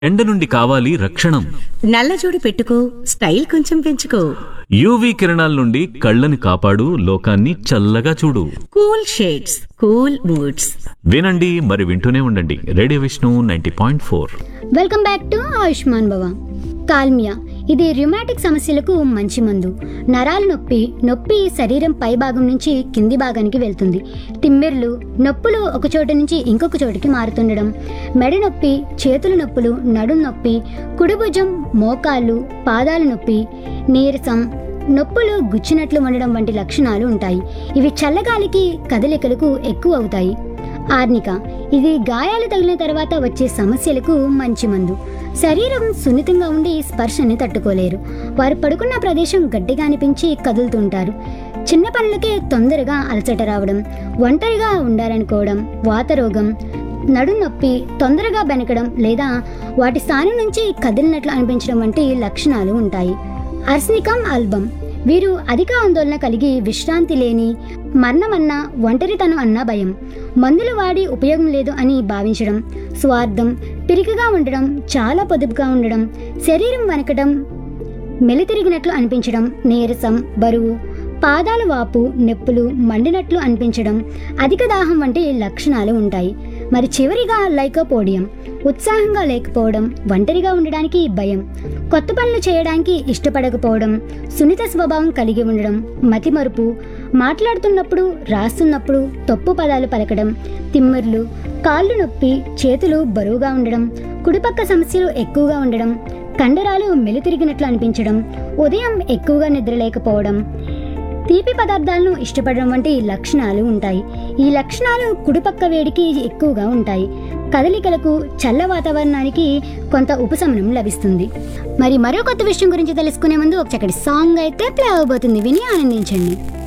ఎండ నుండి కావాలి రక్షణం నల్లజోడు పెట్టుకో స్టైల్ కొంచెం పెంచుకో యూవీ కిరణాల నుండి కళ్ళని కాపాడు లోకాన్ని చల్లగా చూడు కూల్ షేడ్స్ కూల్ మూడ్స్ వినండి మరి వింటూనే ఉండండి radio Vishnu ninety point four welcome back to Ayushman Bhava కాల్మియా ఇది ర్యుమాటిక్ సమస్యలకు మంచి మందు నరాల నొప్పి నొప్పి శరీరం పై భాగం నుంచి కింది భాగానికి వెళ్తుంది తిమ్మిర్లు నొప్పులు ఒక చోట నుంచి ఇంకొక చోటికి మారుతుండడం మెడ నొప్పి చేతుల నొప్పులు నడుం నొప్పి కుడిభుజం మోకాళ్ళు పాదాల నొప్పి నీరసం నొప్పులు గుచ్చినట్లు ఉండడం వంటి లక్షణాలు ఉంటాయి ఇవి చల్లగాలికి కదలికలకు ఎక్కువ అవుతాయి ఆర్నిక ఇది గాయాలు తగిలిన తర్వాత వచ్చే సమస్యలకు మంచి మందు శరీరం సున్నితంగా ఉండి స్పర్శని తట్టుకోలేరు వారు పడుకున్న ప్రదేశం గట్టిగా అనిపించి కదులుతుంటారు చిన్న పనులకే తొందరగా అలసట రావడం ఒంటరిగా ఉండాలనుకోవడం వాతరోగం నడుం నొప్పి తొందరగా బెనకడం లేదా వాటి స్థానం నుంచి కదిలినట్లు అనిపించడం వంటి లక్షణాలు ఉంటాయి అర్స్నికం ఆల్బమ్ వీరు అధిక ఆందోళన కలిగి విశ్రాంతి లేని మరణమన్నా ఒంటరితనం అన్నా భయం మందులు వాడి ఉపయోగం లేదు అని భావించడం స్వార్థం పిరికిగా ఉండడం చాలా పొదుపుగా ఉండడం శరీరం వనకడం మెలితిరిగినట్లు అనిపించడం నీరసం బరువు పాదాల వాపు నొప్పులు మండినట్లు అనిపించడం అధిక దాహం వంటి లక్షణాలు ఉంటాయి మరి చివరిగా లైకోపోడియం ఉత్సాహంగా లేకపోవడం ఒంటరిగా ఉండడానికి భయం కొత్త పనులు చేయడానికి ఇష్టపడకపోవడం సున్నిత స్వభావం కలిగి ఉండడం మతిమరుపు మాట్లాడుతున్నప్పుడు రాస్తున్నప్పుడు తప్పు పదాలు పలకడం తిమ్మిర్లు కాళ్ళు నొప్పి చేతులు బరువుగా ఉండడం కుడిపక్క సమస్యలు ఎక్కువగా ఉండడం కండరాలు మెలితిరిగినట్లు అనిపించడం ఉదయం ఎక్కువగా నిద్రలేకపోవడం తీపి పదార్థాలను ఇష్టపడడం వంటి లక్షణాలు ఉంటాయి ఈ లక్షణాలు కుడిపక్క వేడికి ఎక్కువగా ఉంటాయి కదలికలకు చల్ల వాతావరణానికి కొంత ఉపశమనం లభిస్తుంది మరి మరో కొత్త విషయం గురించి తెలుసుకునే ముందు ఒక చక్కటి సాంగ్ అయితే ప్లే అవబోతుంది విని ఆనందించండి